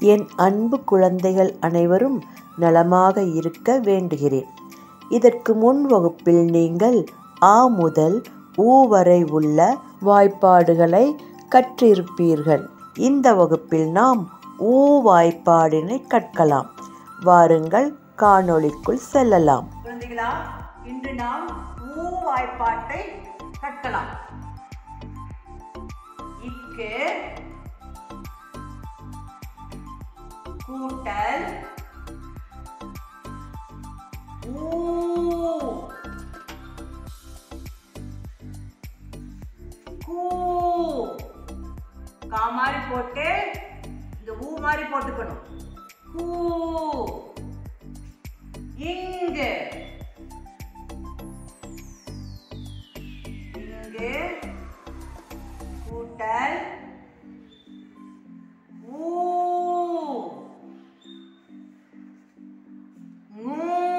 என் அன்பு குழந்தைகள் அனைவரும் நலமாக இருக்க வேண்டுகிறேன் இதற்கு முன் வகுப்பில் நீங்கள் ஆ முதல் ஊ வரை உள்ள வாய்ப்பாடுகளை கற்றிருப்பீர்கள் இந்த வகுப்பில் நாம் ஊ வாய்ப்பாடினை கற்கலாம் வாருங்கள் காணொளிக்குள் செல்லலாம் குழந்தைகளா இன்று நாம் ஊ வாய்ப்பாட்டை கற்கலாம் இக்கு கூட்டல் ஊ கூ கா மாதிரி போட்டு இந்த ஊ மாதிரி போட்டுக்கணும் கூ இங்கு இங்கு கூட்டல் ஊ மூ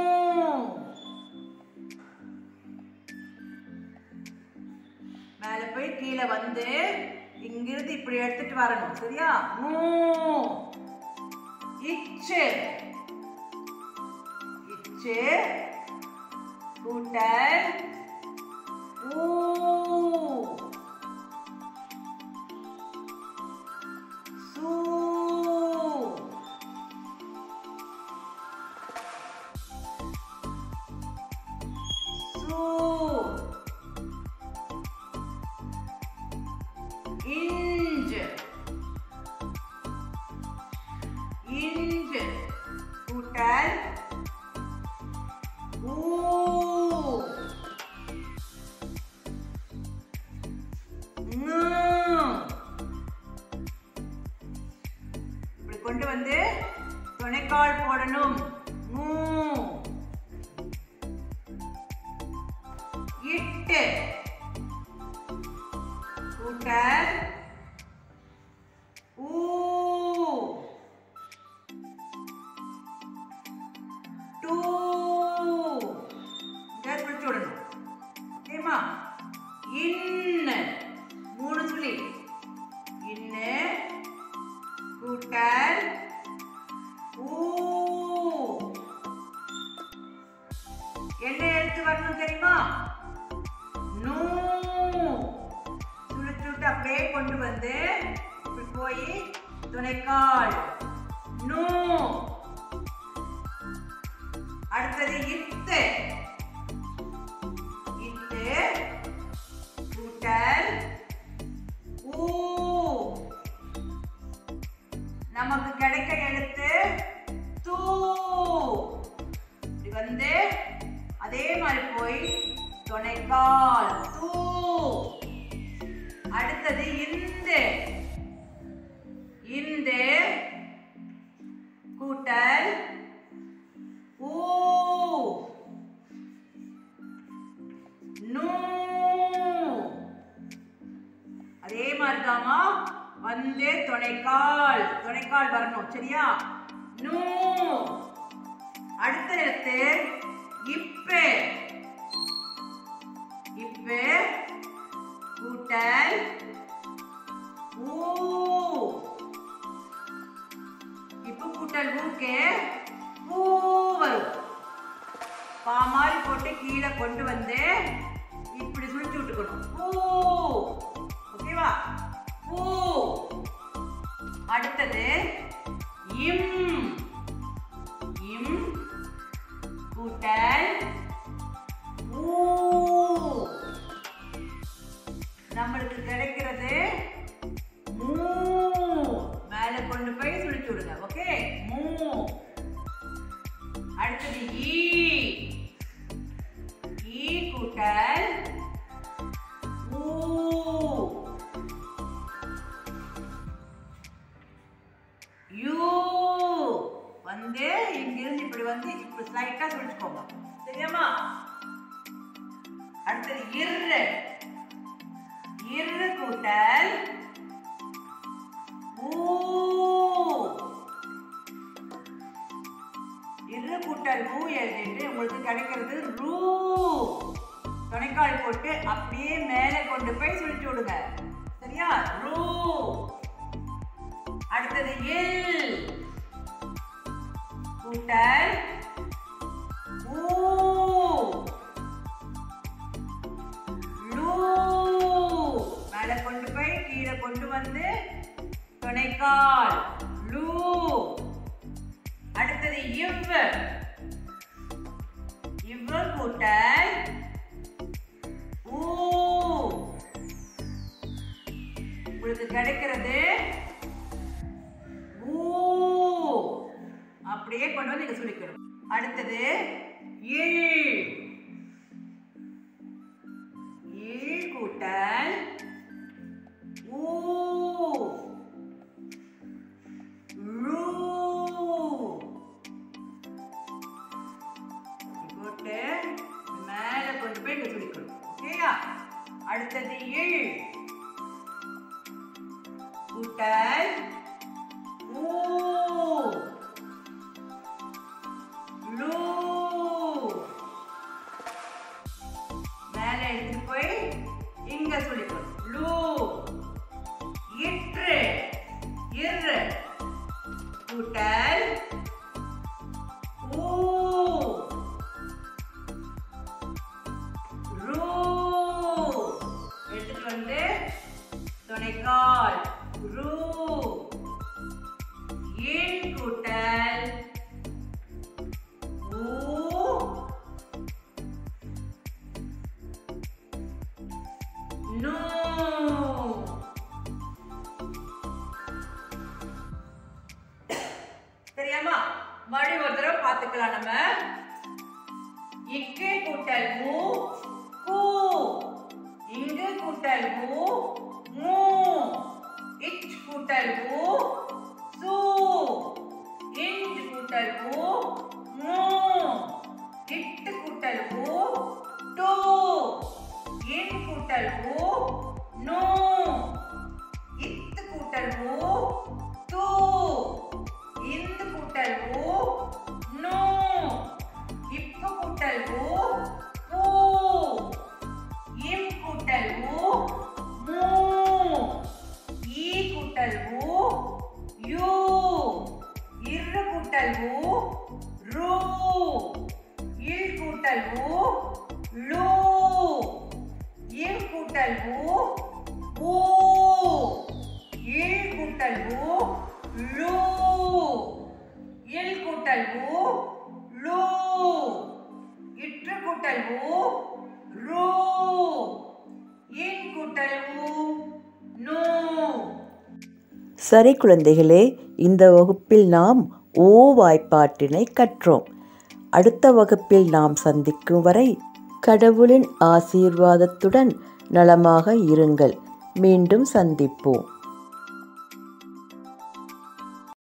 மேல போய் கீழே வந்து இங்கிருந்து இப்படி எடுத்துட்டு வரணும் சரியா மூ இச்சு இச்சு கூட்டல் ஊ சூ சூ இஞ்சு இஞ்சு கூட்டல் ஊ ஙு. இப்படி கொண்டு வந்து துணைக்கால் போடணும் மூ இட்டு கூட்டல் ஊ டூ இதை பிடிச்சு விடணும் ஓகேமா இன்னு மூணு சொல்லி இன்னு கூட்டல் ஊ என்ன எழுத்து வரணும் தெரியுமா நூ சுழிச்சு விட்டு அப்படியே கொண்டு வந்து இப்படி போய் துணைக்கால் நூ அடுத்தது இத்து இத்து கூட்டல் ஊ நமக்கு கிடைக்க எழுத்து தூ இப்படி வந்து அதே மாதிரி போய் துணைக்கால் தூ அடுத்தது இந்து இந்து கூட்டல் ஊ நூ அதே மாதிரி தாமா வந்து துணைக்கால் துணைக்கால் வரணும் சரியா நூ அடுத்த எழுத்து இப்பு இப்பு கூட்டல் ஊ இப்பு கூட்டல் ஊக்கு பூ வரும் பா மாதிரி போட்டு கீழே கொண்டு வந்து இப்படி சுழிச்சு விட்டுக்கணும் பூ ஓகேவா பூ அடுத்தது இம் இம் கூட்டல் ஊ நம்மளுக்கு கிடைக்கிறது மூ மேல கொண்டு போய் சுழிச்சு விடுங்க ஓகே மூ அடுத்தது ஈ ஈ கூட்டல் ஊ யூ வந்து இங்கிருந்து இப்படி வந்து இப்படி ஸ்லைட்டா சுழிச்சுக்கோங்க சரியாமா அடுத்தது இரு இரு கூட்டல் ஊ இரு கூட்டல் ஊ எழுதிட்டு உங்களுக்கு கிடைக்கிறது ரூ துணைக்கால் போட்டு அப்படியே மேலே கொண்டு போய் சுழிச்சு விடுங்க சரியா ரூ அடுத்தது இல் கூட்டல் ஊ லூ மேல கொண்டு போய் கீழே கொண்டு வந்து துணைக்கால் லூ அடுத்தது இவ் இவ் கூட்டல் ஊ உங்களுக்கு கிடைக்கிறது ஊ அப்படியே கொண்டு வந்து நீங்க சுழிக்கணும் அடுத்தது இல் இல் கூட்டல் ஊ லூ போட்டு மேல கொண்டு போய் இங்க சுழிக்கணும் ஓகேயா அடுத்தது இல் கூட்டல் ஊ லூ மேல எடுத்து போய் இங்க சொல்லிக்கணும் லூ இற்று இரு கூட்டல் ஊ ரூ எடுத்துட்டு வந்து துணைக்கால் ரூ இன் கூட்டல் ஊ நூ தெரியாமா மறுபடியும் ஒரு தடவை பார்த்துக்கலாம் நம்ம இக்கு கூட்டல் மூ கூ இங்கு கூட்டல் மூ மூ இச் கூட்டல் மூ சூ இஞ்ச் கூட்டல் மூ மூ இட்டு கூட்டல் மூ டூ இன் கூட்டல் மூ நூ இத்து கூட்டல் மூ தூ இந்து கூட்டல் மூ நூ இப்பு கூட்டல் மூ பூ இம் கூட்டல் மூ மூ ஈ கூட்டல் மூ யூ இரு கூட்டல் மூ ரூ இல் கூட்டல் மூ லூ இம் கூட்டல் மூ ஊ இல் கூட்டல் மூ லூ இல் கூட்டல் மூ லூ இற்று கூட்டல் மூ ரூ இன் கூட்டல் மூ நூ சரி குழந்தைகளே இந்த வகுப்பில் நாம் ஓ வாய்ப்பாட்டினை கற்றோம் அடுத்த வகுப்பில் நாம் சந்திக்கும் வரை கடவுளின் ஆசீர்வாதத்துடன் நலமாக இருங்கள் மீண்டும் சந்திப்போம்